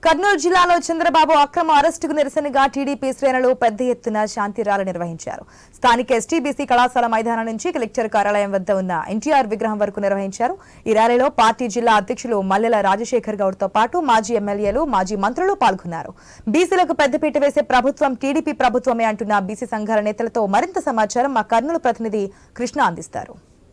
కర్నూలు జిల్లాలో చంద్రబాబు అక్రమ అరెస్టుకు నిరసనగా టీడీపీ శ్రేణులు పెద్ద ఎత్తున శాంతి ర్యాలీ నిర్వహించారు స్థానిక ఎస్టీబీసీ కళాశాల మైదానం నుంచి కలెక్టర్ కార్యాలయం వద్ద ఉన్న ఎన్టీఆర్ విగ్రహం వరకు నిర్వహించారు ఈ ర్యాలీలో పార్టీ జిల్లా అధ్యక్షులు మల్లెల రాజశేఖర్ గౌడ్ తో పాటు మాజీ ఎమ్మెల్యేలు మాజీ మంత్రులు పాల్గొన్నారు బీసీలకు పెద్దపీట వేసే ప్రభుత్వం టీడీపీ ప్రభుత్వమే అంటున్న బీసీ సంఘాల నేతలతో మరింత సమాచారం మా కర్నూలు ప్రతినిధి కృష్ణ అందిస్తారు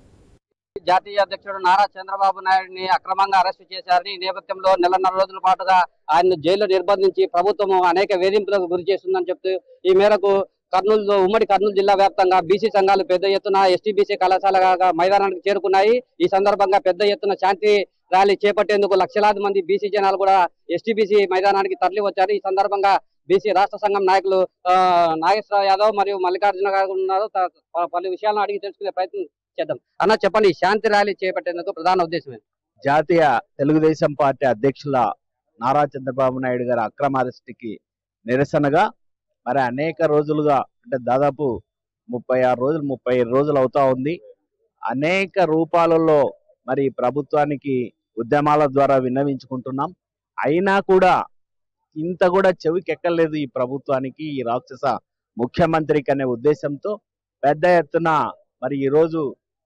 జాతీయ అధ్యక్షుడు నారా చంద్రబాబు నాయుడిని అక్రమంగా అరెస్టు చేశారని ఈ నేపథ్యంలో నెలన్నర రోజుల పాటుగా ఆయన జైల్లో నిర్బంధించి ప్రభుత్వం అనేక వేధింపులకు గురి చేస్తుందని చెప్తూ ఈ మేరకు కర్నూలు ఉమ్మడి కర్నూలు జిల్లా వ్యాప్తంగా బీసీ సంఘాలు పెద్ద ఎత్తున ఎస్టీబీసీ కళాశాల మైదానానికి చేరుకున్నాయి ఈ సందర్భంగా పెద్ద ఎత్తున శాంతి ర్యాలీ చేపట్టేందుకు లక్షలాది మంది బీసీ జనాలు కూడా ఎస్టీబీసీ మైదానానికి తరలి వచ్చారు ఈ సందర్భంగా బీసీ రాష్ట్ర సంఘం నాయకులు ఆ, నాగేశ్వరరావు యాదవ్ మరియు మల్లికార్జున గారు ఉన్నారు త- ప- పలు విషయాలను అడిగి తెలుసుకునే ప్రయత్నం చేద్దాం అన్న చెప్పండి ఈ శాంతి ర్యాలీ చేపట్టేందుకు ప్రధాన ఉద్దేశం ఏంటి? జాతీయ తెలుగుదేశం పార్టీ అధ్యక్షుల నారా చంద్రబాబు నాయుడు గారి అక్రమ అరెస్ట్కి నిరసనగా మరి అనేక రోజులుగా అంటే దాదాపు ముప్పై ఆరు రోజులు ముప్పై ఐదు రోజులు అవుతా ఉంది అనేక రూపాలలో మరి ప్రభుత్వానికి ఉద్యమాల ద్వారా విన్నవించుకుంటున్నాం అయినా కూడా ఇంత కూడా చెవికెక్కలేదు ఈ ప్రభుత్వానికి ఈ రాక్షస ముఖ్యమంత్రికి అనే ఉద్దేశంతో పెద్ద ఎత్తున మరి ఈరోజు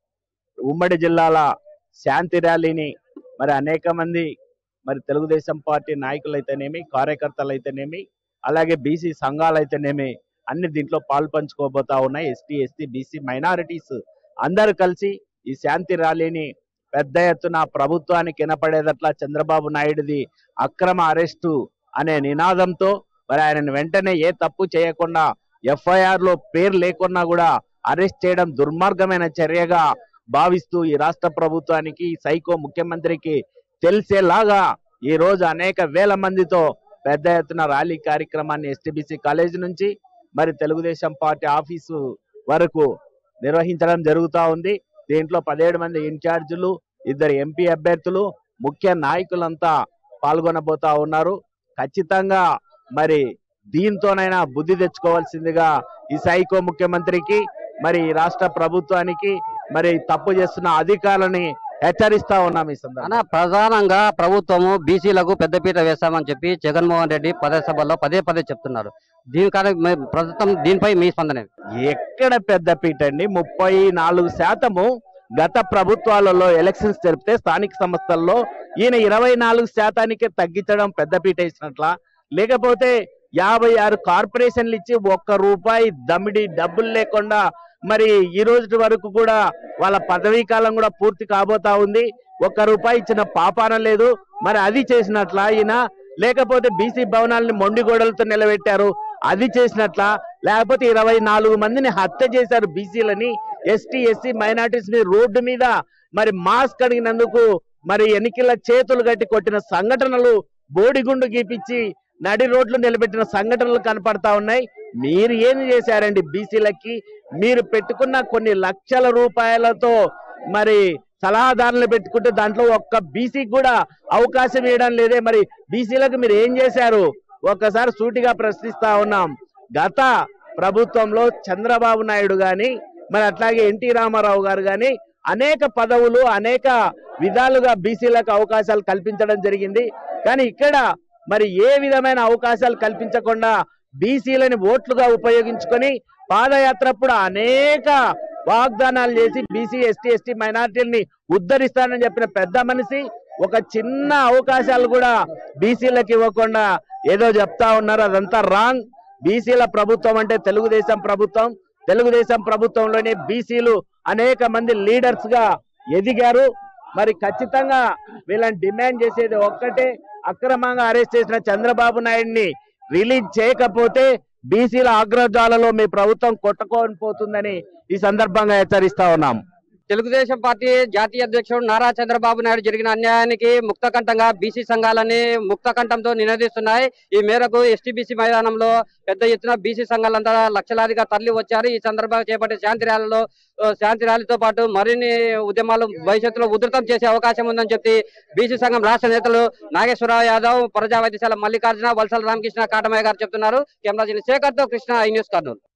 ఉమ్మడి జిల్లాల శాంతి ర్యాలీని మరి అనేక మంది మరి తెలుగుదేశం పార్టీ నాయకులైతేనేమి కార్యకర్తలైతేనేమి అలాగే బీసీ సంఘాలైతేనేమి అన్ని దీంట్లో పాలు పంచుకోబోతా ఉన్నాయి ఎస్టీ ఎస్టీ బీసీ మైనారిటీస్ అందరూ కలిసి ఈ శాంతి ర్యాలీని పెద్ద ఎత్తున ప్రభుత్వానికి వినపడేదట్లా చంద్రబాబు నాయుడుది అక్రమ అరెస్టు అనే నినాదంతో మరి ఆయనను వెంటనే ఏ తప్పు చేయకుండా ఎఫ్ఐఆర్ లో పేరు లేకున్నా కూడా అరెస్ట్ చేయడం దుర్మార్గమైన చర్యగా భావిస్తూ ఈ రాష్ట్ర ప్రభుత్వానికి ఈ సైకో ముఖ్యమంత్రికి తెలిసేలాగా ఈ రోజు అనేక వేల మందితో పెద్ద ఎత్తున ర్యాలీ కార్యక్రమాన్ని ఎస్టీబీసీ కాలేజ్ నుంచి మరి తెలుగుదేశం పార్టీ ఆఫీసు వరకు నిర్వహించడం జరుగుతా ఉంది దీంట్లో పదిహేడు మంది ఇన్ఛార్జీలు ఇద్దరు ఎంపీ అభ్యర్థులు ముఖ్య నాయకులంతా పాల్గొనబోతా ఉన్నారు ఖచ్చితంగా మరి దీంతోనైనా బుద్ధి తెచ్చుకోవాల్సిందిగా ఈ సైకో ముఖ్యమంత్రికి మరి ఈ రాష్ట్ర ప్రభుత్వానికి మరి తప్పు చేస్తున్న అధికారులని హెచ్చరిస్తా ఉన్నాం ఈ సందర్భంగా అన్న ప్రధానంగా ప్రభుత్వము బీసీలకు పెద్దపీట వేస్తామని చెప్పి జగన్మోహన్ రెడ్డి పదే సభల్లో పదే పదే చెప్తున్నారు దీనికన్నా మీ- ప్రస్తుతం దీనిపై మీ స్పందన ఏంటి? ఎక్కడ పెద్ద పీట అండి ముప్పై నాలుగు శాతము గత ప్రభుత్వాలలో ఎలక్షన్స్ జరిపితే స్థానిక సంస్థల్లో ఈయన ఇరవై నాలుగు శాతానికే తగ్గించడం పెద్ద పీట ఇచ్చినట్ల లేకపోతే యాభై ఆరు కార్పొరేషన్లు ఇచ్చి ఒక్క రూపాయి దమిడి డబ్బులు లేకుండా మరి ఈ రోజు వరకు కూడా వాళ్ళ పదవీ కాలం కూడా పూర్తి కాబోతా ఉంది ఒక్క రూపాయి ఇచ్చిన పాపాన లేదు మరి అది చేసినట్ల ఈయన లేకపోతే బీసీ భవనాలని మొండి గోడలతో నిలబెట్టారు అది చేసినట్ల లేకపోతే ఇరవై నాలుగు మందిని హత్య చేశారు బీసీలని ఎస్టీ ఎస్సీ మైనార్టీస్ ని రోడ్డు మీద మరి మాస్క్ అడిగినందుకు మరి ఎన్నికల చేతులు గట్టి కొట్టిన సంఘటనలు బోడిగుండు గీపించి నడి రోడ్లు నిలబెట్టిన సంఘటనలు కనపడతా ఉన్నాయి మీరు ఏం చేశారండి బీసీలకి మీరు పెట్టుకున్న కొన్ని లక్షల రూపాయలతో మరి సలహాదారులు పెట్టుకుంటే దాంట్లో ఒక్క బీసీకి కూడా అవకాశం ఇవ్వడం లేదే మరి బీసీలకు మీరు ఏం చేశారు ఒక్కసారి సూటిగా ప్రశ్నిస్తా ఉన్నాం గత ప్రభుత్వంలో చంద్రబాబు నాయుడు గాని మరి అట్లాగే ఎన్టీ రామారావు గారు గాని అనేక పదవులు అనేక విధాలుగా బీసీలకు అవకాశాలు కల్పించడం జరిగింది కానీ ఇక్కడ మరి ఏ విధమైన అవకాశాలు కల్పించకుండా బీసీలని ఓట్లుగా ఉపయోగించుకొని పాదయాత్రప్పుడు అనేక వాగ్దానాలు చేసి బీసీ ఎస్టీ ఎస్టీ మైనార్టీలని ఉద్ధరిస్తానని చెప్పిన పెద్ద మనిషి ఒక చిన్న అవకాశాలు కూడా బీసీలకు ఇవ్వకుండా ఏదో చెప్తా ఉన్నారు అదంతా రాంగ్ బీసీల ప్రభుత్వం అంటే తెలుగుదేశం ప్రభుత్వం తెలుగుదేశం ప్రభుత్వంలోనే బీసీలు అనేక మంది లీడర్స్ గా ఎదిగారు మరి ఖచ్చితంగా వీళ్ళని డిమాండ్ చేసేది ఒక్కటే అక్రమంగా అరెస్ట్ చేసిన చంద్రబాబు నాయుడిని రిలీజ్ చేయకపోతే బీసీల ఆగ్రహాలలో మీ ప్రభుత్వం కొట్టుకొని పోతుందని ఈ సందర్భంగా హెచ్చరిస్తా ఉన్నాం తెలుగుదేశం పార్టీ జాతీయ అధ్యక్షుడు నారా చంద్రబాబు నాయుడు జరిగిన అన్యాయానికి ముక్తకంఠంగా బీసీ సంఘాలని ముక్తకంఠంతో నినదిస్తున్నాయి ఈ మేరకు ఎస్టీబీసీ మైదానంలో పెద్ద ఎత్తున బీసీ సంఘాలంతా లక్షలాదిగా తరలి వచ్చారు ఈ సందర్భంగా చేపట్టే శాంతి ర్యాలీలో ఆ, శాంతి ర్యాలీతో పాటు మరిన్ని ఉద్యమాలు భవిష్యత్తులో ఉధృతం చేసే అవకాశం ఉందని చెప్పి బీసీ సంఘం రాష్ట్ర నేతలు నాగేశ్వరరావు యాదవ్ ప్రజా వైద్యశాల మల్లికార్జున వలసల రామకృష్ణ కాటమయ్య గారు చెప్తున్నారు కెమెరా శేఖర్ తో కృష్ణ ఐ న్యూస్ కర్నూలు